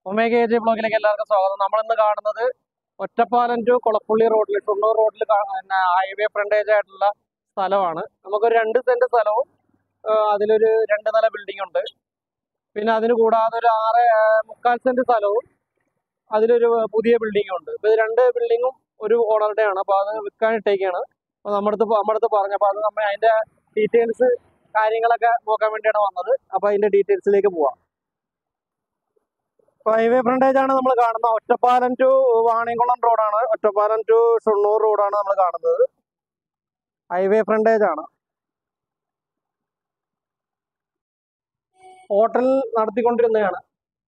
Omega A J ബ്ലോഗിലേക്ക് എല്ലാവർക്കും സ്വാഗതം നമ്മളിന്ന് കാണുന്നത് ഒറ്റപ്പാലം ടു കൊളപ്പുള്ളി റോഡിൽ ഷൊർണൂർ റോഡിൽ പിന്നെ ഹൈവേ ഫ്രണ്ടേജ് ആയിട്ടുള്ള സ്ഥലമാണ് നമുക്കൊരു രണ്ട് സെന്റ് സ്ഥലവും ആ, അതിലൊരു രണ്ട് നില ബിൽഡിംഗ് ഉണ്ട് പിന്നെ അതിന് കൂടാതെ ഒരു ആറ് ആ, മുക്കാൽ സെന്റ് സ്ഥലവും അതിലൊരു പുതിയ ബിൽഡിംഗും ഉണ്ട് ഇപ്പൊ ഇത് രണ്ട് ബിൽഡിങ്ങും ഒരു ഓണറുടെയാണ് അപ്പൊ അത് വിൽക്കാൻ ഇട്ടേക്കാണ് അപ്പൊ നമ്മുടെ അടുത്ത് നമ്മുടെ അടുത്ത് പറഞ്ഞു അപ്പൊ അത് നമ്മൾ അതിന്റെ ഡീറ്റെയിൽസ് കാര്യങ്ങളൊക്കെ നോക്കാൻ വേണ്ടിയാണ് വന്നത് അപ്പൊ അതിന്റെ ഡീറ്റെയിൽസിലേക്ക് പോവാം ഹൈവേ ഫ്രണ്ടേജ് ആണ് നമ്മൾ കാണുന്നത് ഒറ്റപ്പാലം ടു വാണിയംകുളം റോഡാണ് ഒറ്റപ്പാലം ടു ഷൊർണൂർ റോഡാണ് നമ്മൾ കാണുന്നത് ഹൈവേ ഫ്രണ്ടേജ് ആണ് ഹോട്ടൽ നടത്തിക്കൊണ്ടിരുന്നതാണ്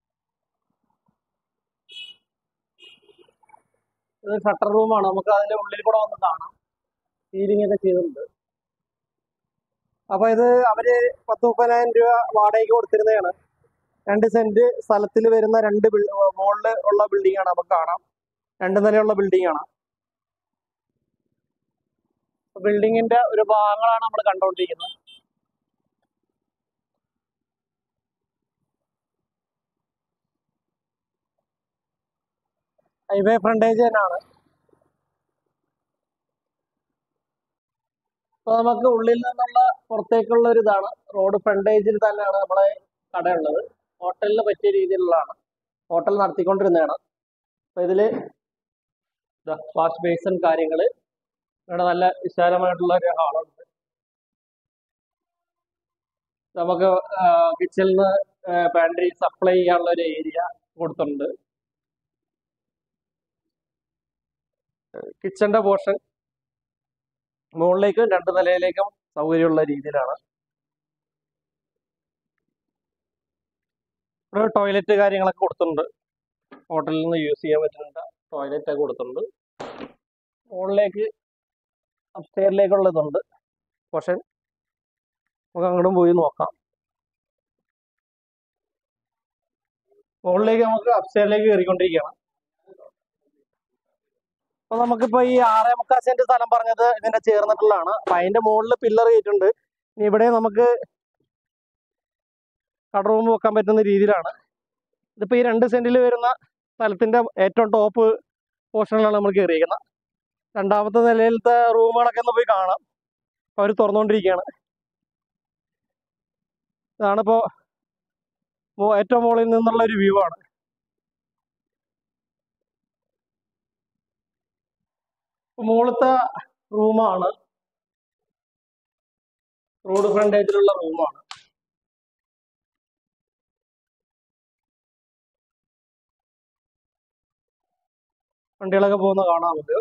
ഇത് ഷട്ടർ റൂമാണ് നമുക്ക് അതിന്റെ ഉള്ളിൽ കൂടെ വന്ന് കാണാം സീലിംഗ് ഒക്കെ ചെയ്തിട്ടുണ്ട് അപ്പൊ ഇത് അവര് പത്ത് മുപ്പതിനായിരം രൂപ വാടകയ്ക്ക് കൊടുത്തിരുന്നതാണ് രണ്ട് സെന്റ് സ്ഥലത്തിൽ വരുന്ന രണ്ട് മുകളിൽ ഉള്ള ബിൽഡിംഗ് ആണ് നമുക്ക് കാണാം രണ്ട് നിലയുള്ള ബിൽഡിംഗ് ആണ് ബിൽഡിങ്ങിന്റെ ഒരു ഭാഗങ്ങളാണ് നമ്മൾ കണ്ടുകൊണ്ടിരിക്കുന്നത് ഹൈവേ ഫ്രണ്ടേജ് തന്നെയാണ് അപ്പൊ നമുക്ക് ഉള്ളിൽ നിന്നുള്ള പുറത്തേക്കുള്ള ഒരു ഇതാണ് റോഡ് ഫ്രണ്ടേജിൽ തന്നെയാണ് നമ്മളെ കടയുള്ളത് ഹോട്ടലിന് പറ്റിയ രീതിയിലുള്ളതാണ് ഹോട്ടൽ നടത്തിക്കൊണ്ടിരുന്നതാണ് അപ്പൊ ഇതില് വാഷ് ബേസൺ കാര്യങ്ങള് ഇവിടെ നല്ല വിശാലമായിട്ടുള്ള ഒരു ഹാളുണ്ട് നമുക്ക് കിച്ചണിൽ നിന്ന് പാൻട്രി സപ്ലൈ ചെയ്യാനുള്ള ഒരു ഏരിയ കൊടുത്തിട്ടുണ്ട് കിച്ചന്റെ പോർഷൻ മുകളിലേക്കും രണ്ട് നിലയിലേക്കും സൗകര്യമുള്ള രീതിയിലാണ് ഇവിടെ ടോയ്ലറ്റ് കാര്യങ്ങളൊക്കെ കൊടുത്തിട്ടുണ്ട് ഹോട്ടലിൽ നിന്ന് യൂസ് ചെയ്യാൻ പറ്റുന്ന ടോയ്ലറ്റ് ഒക്കെ കൊടുത്തിട്ടുണ്ട് മുകളിലേക്ക് അപ്സ്റ്റെയറിലേക്കുള്ള ഇതുണ്ട് പക്ഷെ നമുക്ക് അങ്ങോട്ടും പോയി നോക്കാം മുകളിലേക്ക് നമുക്ക് അപ്സ്റ്റെയറിലേക്ക് കയറിക്കൊണ്ടിരിക്കുകയാണ് അപ്പൊ നമുക്കിപ്പോ ഈ ആറേ മുക്കാൽ സെന്റ് സ്ഥലം പറഞ്ഞത് ഇതിന്റെ ചേർന്നിട്ടുള്ളതാണ് അപ്പൊ അതിന്റെ മുകളിൽ പില്ലർ കയറ്റുണ്ട് ഇനി ഇവിടെ നമുക്ക് കട റൂം വെക്കാൻ പറ്റുന്ന രീതിയിലാണ് ഇതിപ്പോ ഈ രണ്ട് സെന്റിൽ വരുന്ന സ്ഥലത്തിന്റെ ഏറ്റവും ടോപ്പ് പോർഷനിലാണ് നമ്മൾ കയറിയിരിക്കുന്നത് രണ്ടാമത്തെ നിലയിലത്തെ റൂമുകളൊക്കെ ഒന്ന് പോയി കാണാം അപ്പൊ അവർ തുറന്നുകൊണ്ടിരിക്കുകയാണ് ഇതാണിപ്പോ മോ- ഏറ്റവും മുകളിൽ നിന്നുള്ള ഒരു വ്യൂ ആണ് ഇപ്പൊ മുകളിലത്തെ റൂമാണ് റോഡ് ഫ്രണ്ടേജിലുള്ള റൂമാണ് വണ്ടികളൊക്കെ പോകുന്ന കാണാം നമുക്ക്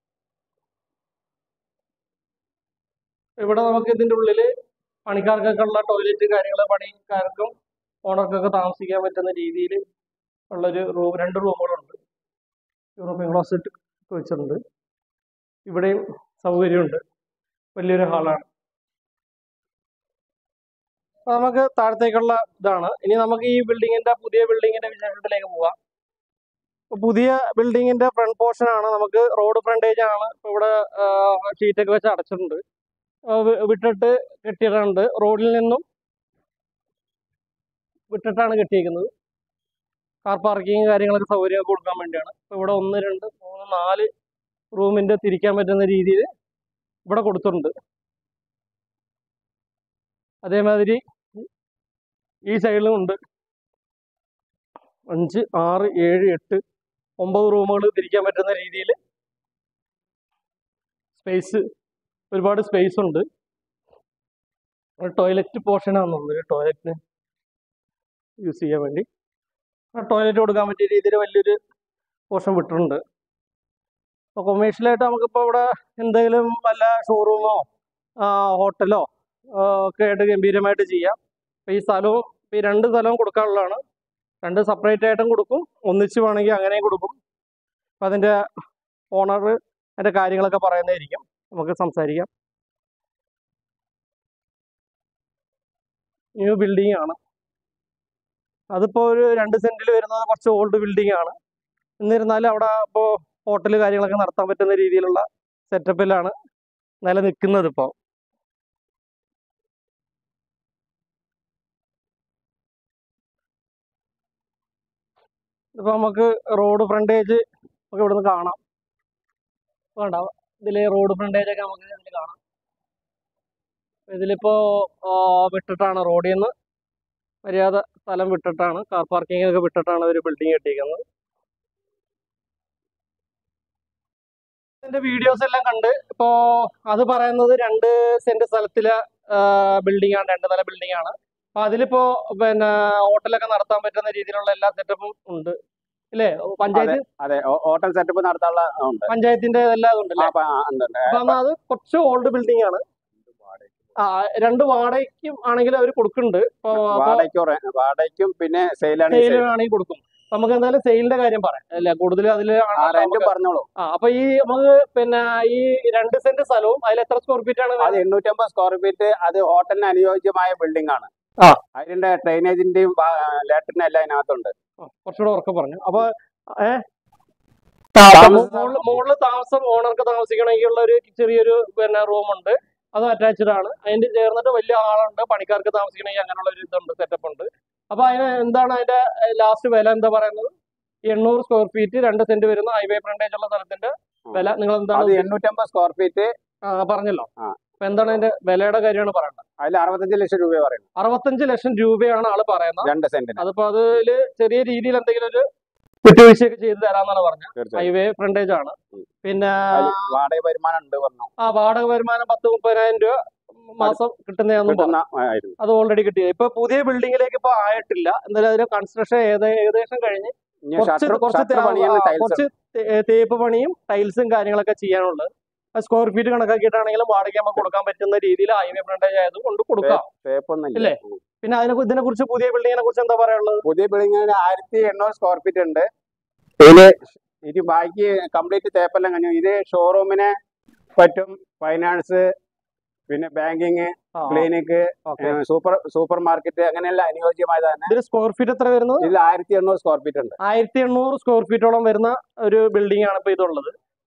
ഇവിടെ നമുക്ക് ഇതിന്റെ ഉള്ളില് പണിക്കാർക്കൊക്കെ ഉള്ള ടോയ്ലറ്റ് കാര്യങ്ങൾ പണിക്കാർക്കും ഓണർക്കൊക്കെ താമസിക്കാൻ പറ്റുന്ന രീതിയിൽ ഉള്ളൊരു റൂം രണ്ട് റൂമുകളുണ്ട് യൂറോപ്യൻ ക്ലോസറ്റ് വെച്ചിട്ടുണ്ട് ഇവിടെയും സൗകര്യമുണ്ട് വലിയൊരു ഹാളാണ് അപ്പൊ നമുക്ക് താഴത്തേക്കുള്ള ഇതാണ് ഇനി നമുക്ക് ഈ ബിൽഡിങ്ങിന്റെ പുതിയ ബിൽഡിങ്ങിന്റെ വിശേഷത്തിലേക്ക് പോവാം ഇപ്പൊ പുതിയ ബിൽഡിങ്ങിന്റെ ഫ്രണ്ട് പോർഷൻ ആണ് നമുക്ക് റോഡ് ഫ്രണ്ടേജ് ആണ് ഇപ്പൊ ഇവിടെ ഷീറ്റൊക്കെ വെച്ച് അടച്ചിട്ടുണ്ട് ആ, വി- വിട്ടിട്ട് കെട്ടിയിട്ടുണ്ട് റോഡിൽ നിന്നും വിട്ടിട്ടാണ് കെട്ടിയിരിക്കുന്നത് കാർ പാർക്കിങ് കാര്യങ്ങളൊക്കെ സൗകര്യമൊക്കെ കൊടുക്കാൻ വേണ്ടിയാണ് ഇപ്പൊ ഇവിടെ ഒന്ന് രണ്ട് മൂന്ന് നാല് റൂമിന്റെ തിരിക്കാൻ പറ്റുന്ന രീതിയിൽ ഇവിടെ കൊടുത്തിട്ടുണ്ട് അതേമാതിരി ഈ സൈഡിലും ഉണ്ട് അഞ്ച് ആറ് ഏഴ് എട്ട് ഒമ്പത് റൂമുകൾ തിരിക്കാൻ പറ്റുന്ന രീതിയിൽ സ്പേസ് ഒരുപാട് സ്പേസ് ഉണ്ട് ടോയ്ലറ്റ് പോർഷൻ ആണെന്നുള്ളത് ടോയ്ലറ്റിന് യൂസ് ചെയ്യാൻ വേണ്ടി ടോയ്ലറ്റ് കൊടുക്കാൻ പറ്റിയ രീതിയിൽ വലിയൊരു പോർഷൻ വിട്ടിട്ടുണ്ട് അപ്പോൾ കൊമേഴ്ഷ്യലായിട്ട് നമുക്കിപ്പോൾ ഇവിടെ എന്തെങ്കിലും വല്ല ഷോറൂമോ ഹോട്ടലോ ഒക്കെ ആയിട്ട് ഗംഭീരമായിട്ട് ചെയ്യാം അപ്പോൾ ഈ സ്ഥലവും ഈ രണ്ട് സ്ഥലവും കൊടുക്കാനുള്ളതാണ് രണ്ട് സെപ്പറേറ്റ് ആയിട്ടും കൊടുക്കും ഒന്നിച്ച് വേണമെങ്കിൽ അങ്ങനെയും കൊടുക്കും അപ്പം അതിൻ്റെ ഓണർ അതിൻ്റെ കാര്യങ്ങളൊക്കെ പറയുന്നതായിരിക്കും നമുക്ക് സംസാരിക്കാം ന്യൂ ബിൽഡിംഗ് ആണ് അതിപ്പോൾ ഒരു രണ്ട് സെന്റിൽ വരുന്നത് കുറച്ച് ഓൾഡ് ബിൽഡിംഗ് ആണ് എന്നിരുന്നാലും അവിടെ ഇപ്പോൾ ഹോട്ടൽ കാര്യങ്ങളൊക്കെ നടത്താൻ പറ്റുന്ന രീതിയിലുള്ള സെറ്റപ്പിലാണ് നിലനിൽക്കുന്നത് ഇപ്പോൾ ഇപ്പൊ നമുക്ക് റോഡ് ഫ്രണ്ടേജ് നമുക്ക് ഇവിടുന്ന് കാണാം വേണ്ട ഇതില് റോഡ് ഫ്രണ്ടേജ് ഒക്കെ നമുക്ക് ഇതിൽ കാണാം ഇതിലിപ്പോ ആ, വിട്ടിട്ടാണ് റോഡിൽ നിന്ന് മര്യാദ സ്ഥലം വിട്ടിട്ടാണ് കാർ പാർക്കിംഗ് ഒക്കെ വിട്ടിട്ടാണ് ഒരു ബിൽഡിംഗ് കെട്ടിയിരിക്കുന്നത് ഇതിന്റെ വീഡിയോസ് എല്ലാം കണ്ട് ഇപ്പോ അത് പറയുന്നത് രണ്ട് സെന്റ് സ്ഥലത്തിലെ ബിൽഡിംഗ് ആണ് രണ്ട് നില ബിൽഡിംഗ് ആണ് അപ്പൊ അതിലിപ്പോ പിന്നെ ഹോട്ടലൊക്കെ നടത്താൻ പറ്റുന്ന രീതിയിലുള്ള എല്ലാ സെറ്റപ്പും ഉണ്ട് ഇല്ലേ പഞ്ചായത്ത് അതെ ഹോ- ഹോട്ടൽ സെറ്റപ്പ് നടത്താനുള്ള ഉണ്ട് പഞ്ചായത്തിന്റെ എല്ലാം ആ, ഉണ്ടല്ലേ പ- ആ, ഉണ്ട്, ഉണ്ട്. അപ്പൊ എന്നാ അത് കുറച്ച് ഓൾഡ് ബിൽഡിംഗ് ആണ് ആ രണ്ട് വാടകയ്ക്കും ആണെങ്കിൽ അവർ കൊടുക്കുന്നുണ്ട് ഇപ്പൊ വാടകയ്ക്കും റെ- വാടകയ്ക്കും പിന്നെ സെയിലാണ് സെയിൽ ആണെങ്കിൽ കൊടുക്കും അപ്പൊ നമുക്ക് എന്തായാലും സെയിലിന്റെ കാര്യം പറയാം അല്ല കൂടുതൽ അതിൽ ആ റെന്റും പറഞ്ഞോളൂ ആ അപ്പൊ ഈ നമുക്ക് പിന്നെ ഈ രണ്ട് സെന്റ് സ്ഥലവും അതിൽ എത്ര സ്ക്വയർ ഫീറ്റ് ആണ് അത് എണ്ണൂറ്റമ്പത് സ്ക്വയർ ഫീറ്റ് അത് ഹോട്ടലിന് അനുയോജ്യമായ ബിൽഡിംഗ് ആണ് ആ. അതിന്റെ ഡ്രെയിനേജിന്റെയും ലാറ്ററിനും എല്ലാം അതിനകത്തുണ്ട് ആ, കുറച്ചുകൂടെ ഉറക്കെ പറഞ്ഞു അപ്പൊ ഏഹ് താമസം- മുകളിൽ താമസം ഓണർക്ക് താമസിക്കണമെങ്കിൽ ഉള്ള ഒരു ചെറിയൊരു പിന്നെ റൂം ഉണ്ട് അത് അറ്റാച്ച്ഡ് ആണ് അതിന്റെ ചേർന്നിട്ട് വലിയ ആളുണ്ട് പണിക്കാർക്ക് താമസിക്കണമെങ്കിൽ അങ്ങനെയുള്ള ഒരു ഇതുണ്ട് സെറ്റപ്പ് ഉണ്ട് അപ്പൊ അതിന് എന്താണ് അതിന്റെ ലാസ്റ്റ് വില എന്താ പറയുന്നത് എണ്ണൂറ് സ്ക്വയർ ഫീറ്റ് രണ്ട് സെന്റ് വരുന്ന ഹൈവേ ഫ്രണ്ടേജ് ഉള്ള സ്ഥലത്തിന്റെ വില നിങ്ങൾ അത് എന്താണ് എണ്ണൂറ്റമ്പത് സ്ക്വയർ ഫീറ്റ് ആ, പറഞ്ഞല്ലോ ആ. അപ്പൊ എന്താണ് അതിന്റെ വിലയുടെ കാര്യമാണ് പറയുന്നത് അതിൽ അറുപത്തഞ്ച് ലക്ഷം രൂപ പറയുന്നു അറുപത്തഞ്ച് ലക്ഷം രൂപയാണ് ആള് പറയുന്നത് രണ്ട് സെന്റിന് അതിപ്പോ അതില് ചെറിയ രീതിയിൽ എന്തെങ്കിലും ഒരു വിട്ടുവീഴ്ചയൊക്കെ ചെയ്ത് തരാന്നാണ് പറഞ്ഞത് തീർച്ചയായും ഹൈവേ ഫ്രണ്ടേജ് ആണ് ഉം. പിന്നെ അതിൽ വാടക വരുമാനം ഉണ്ട് പറഞ്ഞു ആ വാടക വരുമാനം പത്ത് മുപ്പതിനായിരം രൂപ മാസം കിട്ടുന്നതാണെന്നും പറഞ്ഞു കിട്ടുന്ന ആയിരുന്നു അത് ഓൾറെഡി കിട്ടി ഇപ്പൊ പുതിയ ബിൽഡിങ്ങിലേക്ക് ഇപ്പൊ ആയിട്ടില്ല എന്തായാലും അതിന്റെ കൺസ്ട്രക്ഷൻ ഏകദേശം കഴിഞ്ഞ് ഇനി കുറച്ച് ഷട്ടർ കുറച്ച് ഷട്ടർ തേ- പണിയാണ് ആ, ടൈൽസ് കുറച്ച് തേ- തേപ്പ് പണിയും ടൈൽസും കാര്യങ്ങളൊക്കെ ചെയ്യാനുള്ളത് സ്ക്വയർ ഫീറ്റ് കണക്കാക്കിയിട്ടാണെങ്കിലും വാടക നമുക്ക് കൊടുക്കാൻ പറ്റുന്ന രീതിയിൽ ഹൈവേ ഫ്രണ്ടേജ് ആയത് കൊണ്ട് കൊടുക്കാം തേപ്പൊന്നും ഇല്ല ഇല്ലേ? പിന്നെ അതിനെ കു- ഇതിനെ കുറിച്ച് പുതിയ ബിൽഡിങ്ങിനെ കുറിച്ച് എന്താ പറയാനുള്ളത് പുതിയ ബിൽഡിങ്ങിന് ആയിരത്തി എണ്ണൂറ് സ്ക്വയർ ഫീറ്റ് ഉണ്ട് ഇതില് ഇത് ബാക്കി കംപ്ലീറ്റ് തേപ്പെല്ലാം കഴിഞ്ഞു ഇത് ഷോറൂമിന് പറ്റും ഫൈനാൻസ് പിന്നെ banking clinic okay super super market അങ്ങനെയെല്ലാം അനുയോജ്യമായതാണ് ഇതിൽ സ്ക്വയർ ഫീറ്റ് എത്ര വരുന്നത് ഇതിൽ ആയിരത്തി എണ്ണൂറ് സ്ക്വയർ ഫീറ്റ് ഉണ്ട് ആയിരത്തി എണ്ണൂറ് സ്ക്വയർ ഫീറ്റോളം വരുന്ന ഒരു ബിൽഡിംഗ് ആണ് ഇപ്പൊ ഇതുള്ളത്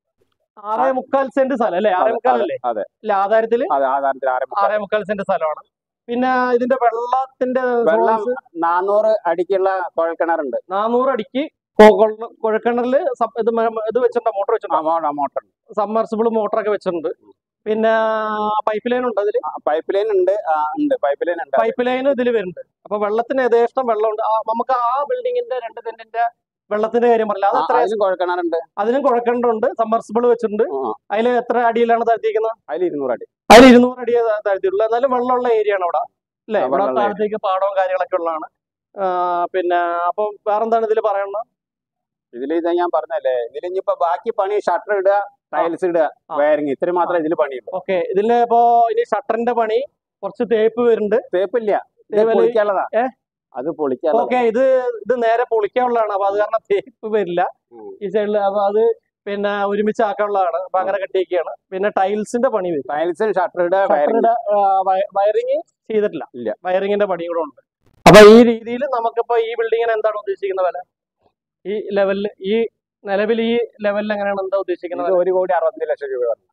ആറേ മുക്കാൽ സെന്റ് സ്ഥലം അല്ലേ ആറേ മുക്കാൽ അല്ലേ അതെ ഇല്ല ആധാരത്തില് അതെ ആധാരത്തിൽ ആറ് മുക്കാൽ. ആറേ മുക്കാൽ സെന്റ് സ്ഥലമാണ് പിന്നെ ഇതിന്റെ വെള്ളത്തിന്റെ വെള്ളം നാനൂറ് അടിക്കുള്ള കുഴൽക്കിണറുണ്ട് നാനൂറ് അടിക്ക് കൊ- കൊള്ള- കുഴൽക്കിണറില് സബ് ഇത് മ- ഇത് വെച്ചിട്ടുണ്ടോ മോട്ടർ വെച്ചിട്ടുണ്ടോ അമൗണ്ട് അമൗണ്ട് ഉണ്ട് സബ്മർസിബിൾ മോട്ടറൊക്കെ വെച്ചിട്ടുണ്ട് പിന്നെ പൈപ്പ് ലൈൻ ഉണ്ട് അതില് പൈപ്പ് ലൈൻ ഉണ്ട് ആ, ഉണ്ട് പൈപ്പ് ലൈൻ ഉണ്ട് പൈപ്പ് ലൈൻ ഇതിൽ വരുന്നുണ്ട് അപ്പൊ വെള്ളത്തിന് യഥേഷ്ടം വെള്ളമുണ്ട് ആ, നമുക്ക് ആ ബിൽഡിങ്ങിന്റെ രണ്ട് സെന്റിന്റെ വെള്ളത്തിന്റെ കാര്യം പറഞ്ഞില്ല അത് ആ, എത്ര അതിലും കുഴൽക്കിണറുണ്ട് അതിനും കുഴക്കേണ്ടതുണ്ട് സബ്മർസിബിൾ വെച്ചിട്ടുണ്ട് ആ, അതിൽ എത്ര അടിയിലാണ് താഴ്ത്തിയിരിക്കുന്നത് അതിൽ ഇരുന്നൂറ് അടി അതിൽ ഇരുന്നൂറ് അടി താഴ്ത്തിയിട്ടുള്ളൂ എന്നാലും വെള്ളമുള്ള ഏരിയ ആണ് ഇവിടെ അല്ലേ ആ, ഇവിടെ വെള്ളമുള്ള താഴത്തേക്ക് പാടവും കാര്യങ്ങളൊക്കെ ഉള്ളതാണ് ആ, പിന്നെ അപ്പം വേറെന്താണ് ഇതിൽ പറയണത് ഇതിൽ ഇത് ഞാൻ പറഞ്ഞല്ലേ ഇതിൽ ഇനിയിപ്പോ ബാക്കി പണി ഷട്ടർ ഇടുക ടൈൽസ് ഇടുക ആ. വയറിങ് ഇത്ര മാത്രമേ ഇതിൽ പണിയുള്ളൂ ഓക്കെ ഇതില് ഇപ്പോ ഇനി ഷട്ടറിന്റെ പണി കുറച്ച് തേപ്പ് വരുന്നുണ്ട് തേപ്പില്ല ഇത് ഇതേപോലെ- പൊളിക്കാനുള്ളതാ ഏ? അത് പൊളിക്കാനുള്ളതാ ഓക്കെ ഇത് ഇത് നേരെ പൊളിക്കാനുള്ളതാണ് അപ്പൊ അത് കാരണം തേപ്പ് വരില്ല ഉം. ഈ സൈഡിൽ അപ്പൊ അത് പിന്നെ ഒരുമിച്ച് ആക്കാനുള്ളതാണ് അപ്പൊ അങ്ങനെ കെട്ടിയൊക്കെയാണ് പിന്നെ ടൈൽസിന്റെ പണി വരും ടൈൽസ് ഷട്ടർ ഇടുക വയറിങ് ഷട്ടറുടെ വയറിങ് ചെയ്തിട്ടില്ല ഇല്ല. വയറിങ്ങിന്റെ പണി കൂടെ ഉണ്ട് അപ്പൊ ഈ രീതിയിൽ നമുക്കിപ്പോ ഈ ബിൽഡിങ്ങിന് എന്താണ് ഉദ്ദേശിക്കുന്ന വില ഈ ലെവലിൽ ഈ നിലവിൽ ഈ ലെവലിൽ എങ്ങനെയാണ് എന്താ ഉദ്ദേശിക്കുന്നത് ഇത് ഒരു കോടി അറുപത്തഞ്ച് ലക്ഷം രൂപ പറഞ്ഞു.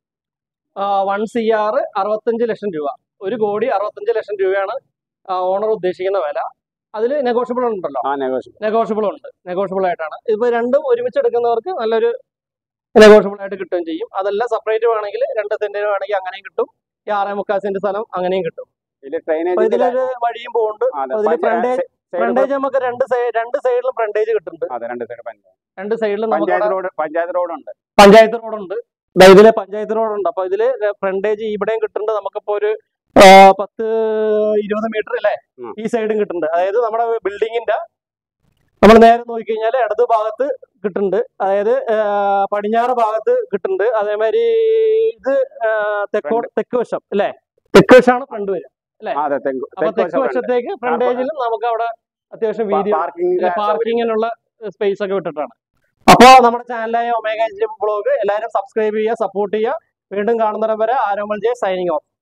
വൺ സി ആർ അറുപത്തഞ്ച് ലക്ഷം രൂപ ഒരു കോടി അറുപത്തഞ്ച് ലക്ഷം രൂപയാണ് ഓണർ ഉദ്ദേശിക്കുന്ന വില അതിൽ നെഗോഷ്യബിൾ ഉണ്ടല്ലോ ആ നെഗോഷ്യബിൾ നെഗോഷ്യബിൾ ഉണ്ട് നെഗോഷ്യബിൾ ആയിട്ടാണ് ഇപ്പൊ രണ്ടും ഒരുമിച്ച് എടുക്കുന്നവർക്ക് നല്ലൊരു നെഗോഷ്യബിൾ ആയിട്ട് കിട്ടുകയും ചെയ്യും അതല്ല സെപ്പറേറ്റ് വേണമെങ്കിൽ രണ്ട് സെന്റിന് വേണമെങ്കിൽ അങ്ങനെയും കിട്ടും ഈ ആറേ മുക്കാൽ സെന്റ് സ്ഥലം അങ്ങനെയും കിട്ടും ഇതിൽ അപ്പൊ ട്രെയിനേജ് ഇതിലൊരു വഴിയും പോകുന്നുണ്ട് അതില് frontage- ഫ്രണ്ടേജ് നമുക്ക് രണ്ട് സൈഡ് രണ്ട് സൈഡിലും ഫ്രണ്ടേജ് കിട്ടുന്നുണ്ട് അതെ രണ്ട് സൈഡ് പഞ്ചായത്ത് രണ്ട് സൈഡിലും നമുക്ക് പഞ്ചായത്ത് റോഡ് പഞ്ചായത്ത് റോഡ് ഉണ്ട് പഞ്ചായത്ത് റോഡുണ്ട് ദാ ഇതിലെ പഞ്ചായത്ത് റോഡുണ്ട് അപ്പൊ ഇതില് ഫ്രണ്ടേജ് ഇവിടെയും കിട്ടുന്നുണ്ട് നമുക്കിപ്പോ ഒരു ആ, പത്ത് ഇരുപത് മീറ്റർ അല്ലേ ഉം. ഈ സൈഡും കിട്ടുന്നുണ്ട് അതായത് നമ്മുടെ ബിൽഡിങ്ങിന്റെ നമ്മൾ നേരെ നോക്കിക്കഴിഞ്ഞാൽ ഇടത് ഭാഗത്ത് കിട്ടുന്നുണ്ട് അതായത് ആ, പടിഞ്ഞാറ് ഭാഗത്ത് കിട്ടുന്നുണ്ട് അതേമാതിരി ഇത് ആ, തെക്കോ തെക്ക് വശം അല്ലേ തെക്ക് വശമാണ് ഫ്രണ്ട് വരിക ആ, അതെ തെങ്ക് അപ്പൊ തെക്ക് വശത്തേക്ക് ഫ്രണ്ടേജിലും നമുക്ക് അവിടെ അത്യാവശ്യം വീതി പാർക്കിംഗ് പാർക്കിങ്ങിനുള്ള സ്പേസ് ഒക്കെ വിട്ടിട്ടാണ് അപ്പോൾ നമ്മുടെ ചാനലായ ഒമേഗ ബ്ലോഗ് എല്ലാവരും സബ്സ്ക്രൈബ് ചെയ്യുക സപ്പോർട്ട് ചെയ്യുക വീണ്ടും കാണുന്നിടം വരെ ആരോമൽ ജെ സൈനിങ് ഓഫ്